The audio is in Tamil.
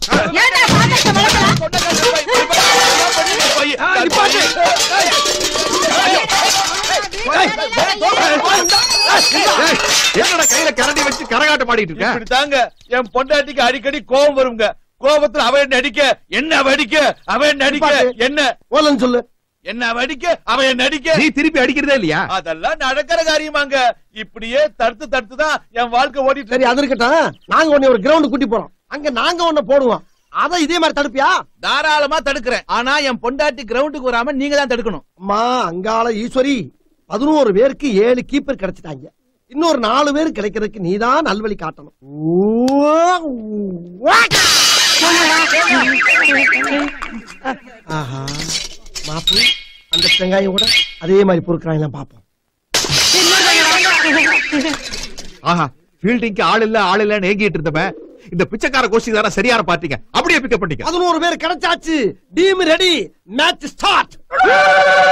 ஏன்டா பாத்திரத்தை விளக்குற? ஏய், என்னடா கையில கரண்டி வச்சு கரகாட்டம் பாடிட்டு இருக்க இப்படித்தாங்க என் பொண்டாட்டிக்கு அடிக்கடி கோபம் வருங்க கோபத்துல அவ என்ன அடிக்க என்ன அவ அடிக்க அவ என்ன அடிக்க என்ன ஓலன்னு சொல்லு என்ன அவ அடிக்க அவ என்ன அடிக்க நீ திருப்பி அடிக்கிறதே இல்லையா அதெல்லாம் நடக்கிற காரியமாங்க இப்படியே தடுத்து தடுத்து தான் என் வாழ்க்கை ஓடிட்டு சரி இருக்கு. அது இருக்கட்டும் நாங்க உன்னை ஒரு கிரவுண்ட் கூட்டி போறோம் அங்க நாங்க உன்னை போடுவோம் அத இதே மாதிரி தடுப்பியா தாராளமா தடுக்கிறேன் ஆனா என் பொண்டாட்டி கிரவுண்டுக்கு வராம நீங்க தான் தடுக்கணும் அம்மா அங்காள ஈஸ்வரி பதினோரு பேருக்கு ஏழு கீப்பர் கிடைச்சிட்டாங்க இன்னொரு நாலு பேர் கிடைக்கிறதுக்கு நீதான் நல்வழி காட்டணும் ஆஹா மாப்பு அந்த வெங்காயம் கூட அதே மாதிரி பொறுக்கிறாங்க பாப்போம் ஆஹா ஃபீல்டிங்க்கு ஆள் இல்ல ஆள் இல்லன்னு ஏங்கிட்டு இருந்தவன் இந்த பிச்சைக்கார கோஷ்டி தான சரியான பாத்தீங்க அப்படியே பிக்கப் பண்ணிக்க பதினோரு பேர் கிடைச்சாச்சு டீம் ரெடி மேட்ச் ஸ்டார்ட்